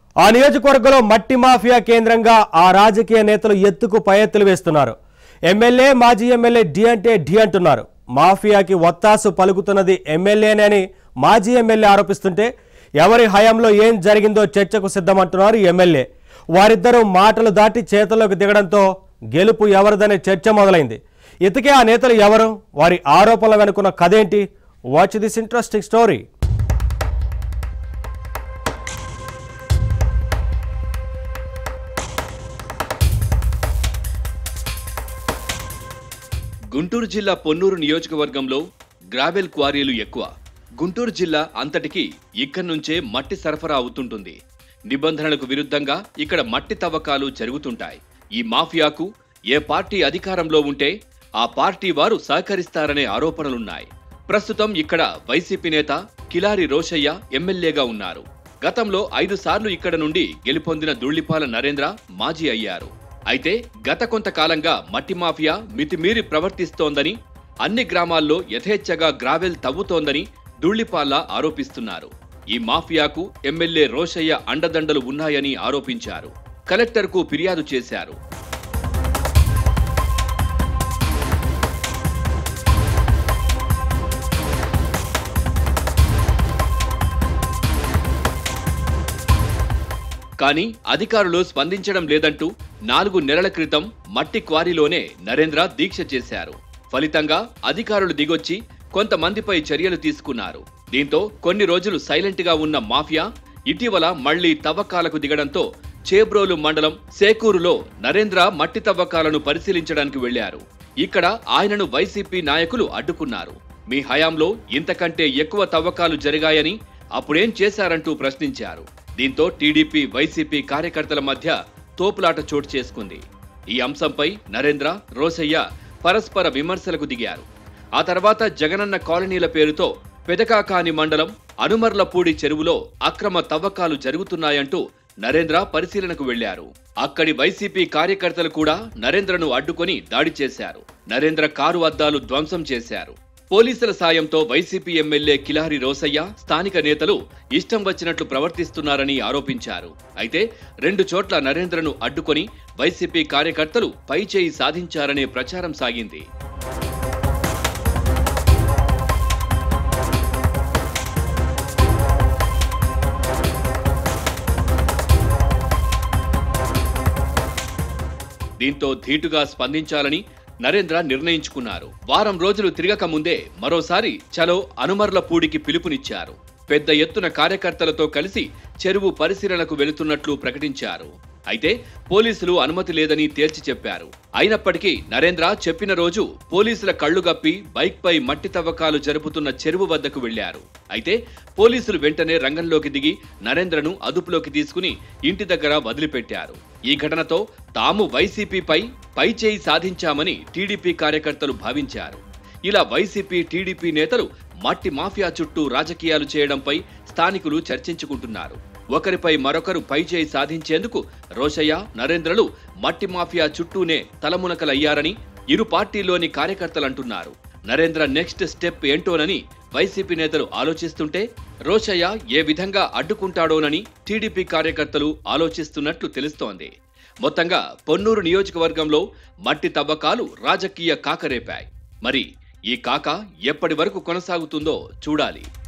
ఆ నియోజకవర్గంలో మట్టి మాఫియా కేంద్రంగా ఆ రాజకీయ నేతలు ఎత్తుకు పై ఎత్తులు వేస్తున్నారు ఎమ్మెల్యే మాజీ ఎమ్మెల్యే డి అంటే డి అంటున్నారు మాఫియాకి ఒత్తాసు పలుకుతున్నది ఎమ్మెల్యేనని మాజీ ఎమ్మెల్యే ఆరోపిస్తుంటే ఎవరి హయాంలో ఏం జరిగిందో చర్చకు సిద్ధమంటున్నారు ఎమ్మెల్యే వారిద్దరూ మాటలు దాటి చేతుల్లోకి దిగడంతో గెలుపు ఎవరిదనే చర్చ మొదలైంది ఇతకే ఆ నేతలు ఎవరు వారి ఆరోపణల వెనుకున్న కథేంటి watch this interesting story Guntur జిల్లా పొన్నూరు నియోజకవర్గంలో గ్రావెల్ క్వారీలు ఎక్కువ గుంటూరు జిల్లా అంతటికి ఇక్కడి నుంచే మట్టి సరఫరా అవుతుంటుంది నిబంధనలకు విరుద్ధంగా ఇక్కడ మట్టి తవ్వకాలు జరుగుతుంటాయి ఈ మాఫియాకు ఏ పార్టీ అధికారంలో ఉంటే ఆ పార్టీ వారు సహకరిస్తారనే ఆరోపణలున్నాయి ప్రస్తుతం ఇక్కడ వైసీపీ నేత కిలారి రోషయ్య ఎమ్మెల్యేగా ఉన్నారు గతంలో ఐదు సార్లు ఇక్కడ నుండి గెలుపొందిన దుళ్లిపాల నరేంద్ర మాజీ అయ్యారు అయితే గత కొంతకాలంగా మట్టి మాఫియా మితిమీరి ప్రవర్తిస్తోందని అన్ని గ్రామాల్లో యథేచ్ఛగా గ్రావెల్ తవ్వుతోందని దుళ్లిపాల ఆరోపిస్తున్నారు ఈ మాఫియాకు ఎమ్మెల్యే రోషయ్య అండదండలు ఉన్నాయని ఆరోపించారు కలెక్టర్కు ఫిర్యాదు చేశారు కానీ అధికారులు స్పందించడం లేదంటూ నాలుగు నెలల క్రితం మట్టి క్వారీలోనే నరేంద్ర దీక్ష చేశారు ఫలితంగా అధికారులు దిగొచ్చి కొంతమందిపై చర్యలు తీసుకున్నారు దీంతో కొన్ని రోజులు సైలెంట్ గా ఉన్న మాఫియా ఇటీవల మళ్లీ తవ్వకాలకు దిగడంతో చేబ్రోలు మండలం సేకూరులో నరేంద్ర మట్టి తవ్వకాలను పరిశీలించడానికి వెళ్లారు ఇక్కడ ఆయనను వైసీపీ నాయకులు అడ్డుకున్నారు మీ హయాంలో ఇంతకంటే ఎక్కువ తవ్వకాలు జరిగాయని అప్పుడేం చేశారంటూ ప్రశ్నించారు దీంతో టీడీపీ వైసీపీ కార్యకర్తల మధ్య తోపులాట చోటు చేసుకుంది ఈ అంశంపై నరేంద్ర రోసయ్య పరస్పర విమర్శలకు దిగారు ఆ తర్వాత జగనన్న కాలనీల పేరుతో పెదకాకాని మండలం అనుమర్లపూడి చెరువులో అక్రమ తవ్వకాలు జరుగుతున్నాయంటూ నరేంద్ర పరిశీలనకు వెళ్లారు అక్కడి వైసీపీ కార్యకర్తలు కూడా నరేంద్రను అడ్డుకొని దాడి చేశారు నరేంద్ర కారు అద్దాలు ధ్వంసం చేశారు పోలీసుల సాయంతో వైసీపీ ఎమ్మెల్యే కిలారి రోసయ్య స్థానిక నేతలు ఇష్టం వచ్చినట్లు ప్రవర్తిస్తున్నారని ఆరోపించారు అయితే రెండు చోట్ల నరేంద్రను అడ్డుకొని వైసీపీ కార్యకర్తలు పైచేయి సాధించారనే ప్రచారం సాగింది దీంతో ధీటుగా స్పందించాలని నరేంద్ర నిర్ణయించుకున్నారు వారం రోజులు తిరగక ముందే మరోసారి చలో అనుమర్లపూడికి పిలుపునిచ్చారు పెద్ద ఎత్తున కార్యకర్తలతో కలిసి చెరువు పరిశీలనకు వెళుతున్నట్లు ప్రకటించారు అయితే పోలీసులు అనుమతి లేదని తేల్చి చెప్పారు అయినప్పటికీ నరేంద్ర చెప్పిన రోజు పోలీసుల కళ్లు గప్పి బైక్పై మట్టి తవ్వకాలు జరుపుతున్న చెరువు వద్దకు వెళ్లారు అయితే పోలీసులు వెంటనే రంగంలోకి దిగి నరేంద్రను అదుపులోకి తీసుకుని ఇంటి దగ్గర వదిలిపెట్టారు ఈ ఘటనతో తాము వైసీపీపై పైచేయి సాధించామని టీడీపీ కార్యకర్తలు భావించారు ఇలా వైసీపీ టీడీపీ నేతలు మట్టి మాఫియా చుట్టూ రాజకీయాలు చేయడంపై స్థానికులు చర్చించుకుంటున్నారు ఒకరిపై మరొకరు పైచేయి సాధించేందుకు రోషయ్య నరేంద్రలు మట్టి మాఫియా చుట్టూనే తలమునకలయ్యారని ఇరు పార్టీల్లోని కార్యకర్తలంటున్నారు నరేంద్ర నెక్స్ట్ స్టెప్ ఏంటోనని వైసీపీ నేతలు ఆలోచిస్తుంటే రోషయ్య ఏ విధంగా అడ్డుకుంటాడోనని టీడీపీ కార్యకర్తలు ఆలోచిస్తున్నట్లు తెలుస్తోంది మొత్తంగా పొన్నూరు నియోజకవర్గంలో మట్టి తవ్వకాలు రాజకీయ కాకరేపాయి మరి ఈ కాక ఎప్పటి వరకు కొనసాగుతుందో చూడాలి